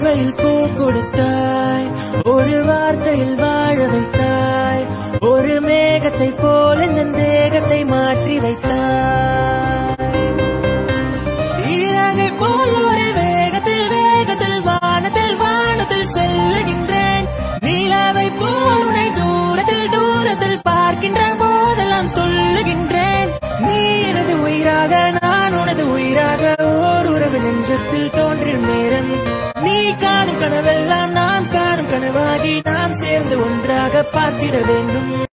பார்வையில் பூ கொடுத்தாய் ஒரு வார்த்தையில் வாழ வைத்தாய் ஒரு மேகத்தை போல இந்த தேகத்தை மாற்றி வைத்தாய் ஈரகை போல் ஒரு வேகத்தில் வேகத்தில் வானத்தில் வானத்தில் செல்லுகின்றேன் நீலாவை போல் உன்னை தூரத்தில் தூரத்தில் பார்க்கின்ற போதெல்லாம் துள்ளுகின்றேன் நீ எனது உயிராக நான் உனது உயிராக ஓர் உறவு நெஞ்சத்தில் தோன்றிடும் நேரம் நீ காணும் கனவெல்லாம் நாம் காணும் கனவாகி நாம் சேர்ந்து ஒன்றாக பார்த்திட வேண்டும்